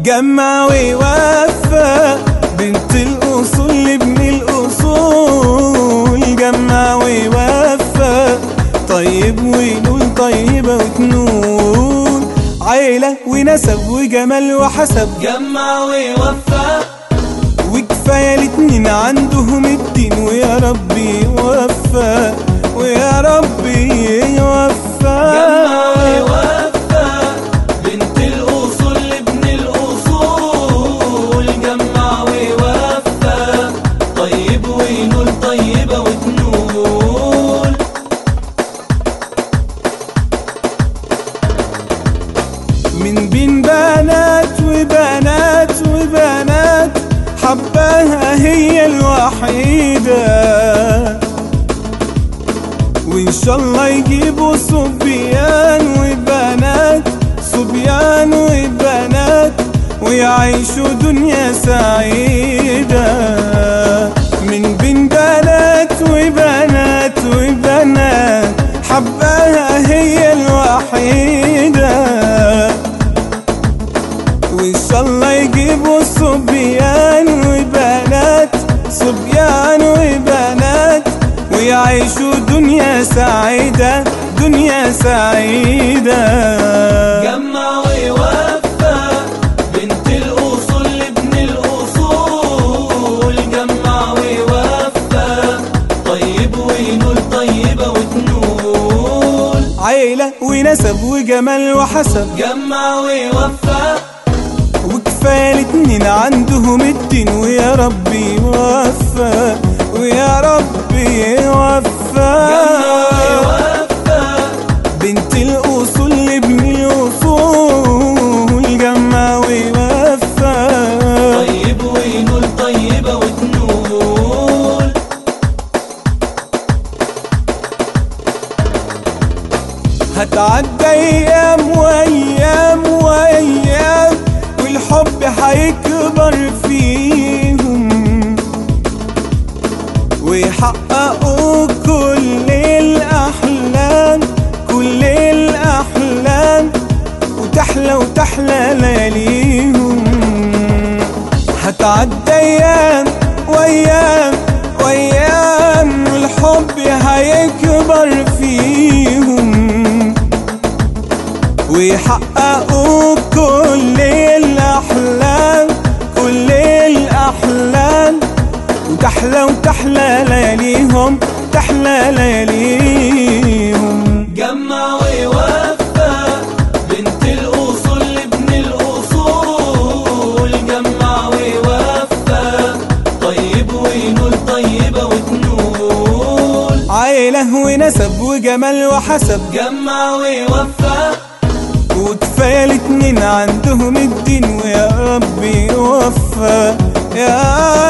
جمع ويوفى بنت الأصول لابن الأصول جمع ويوفى طيب وينول طيبة وتنول عيلة ونسب وجمال وحسب جمع ويوفى وكفاية الاتنين عندهم الدين ويا ربي يوفى ويا ربي يوفى جمع ويوفى بنت الأصول لابن الأصول جمع ويوفى طيب وينول طيبة وتنول من بين بنات وبنات وبنات حباها هي الوحيدة وإن شاء الله يجيبوا صبيان وبنات صبيان وبنات ويعيشوا دنيا سعيدة من بين بنات وبنات وبنات حباها هي الوحيدة وإن شاء الله يجيبوا صبيان وبنات صبيان وبنات ويعيشوا دنيا سعيدة دنيا سعيدة جمع ويوفى بنت الأصول لابن الأصول جمع ويوفى طيب وينول طيبة وتنول عيلة ونسب وجمال وحسب جمع ويوفى وكفاية الاتنين عندهم الدين ويا ربي يوفى ويا ربي يوفى ويوفى بنت الأصول لابن الأصول جمع ويوفى طيب وينول طيبة وتنول هتعدى أيام وأيام وأيام والحب هيكبر فيهم ويحققوا كل الأحلام كل الأحلام وتحلى وتحلى لياليهم هتعدى أيام وأيام وأيام والحب هيكبر فيهم ويحققوا كل الأحلام كل الأحلام وتحلى وتحلى لياليهم تحلى لياليهم جمع ويوفى بنت الأصول لابن الأصول جمع ويوفى طيب وينول طيبة وتنول عيلة ونسب وجمال وحسب جمع ويوفى وكفاية الاتنين عندهم الدين ويا ربي يوفى يا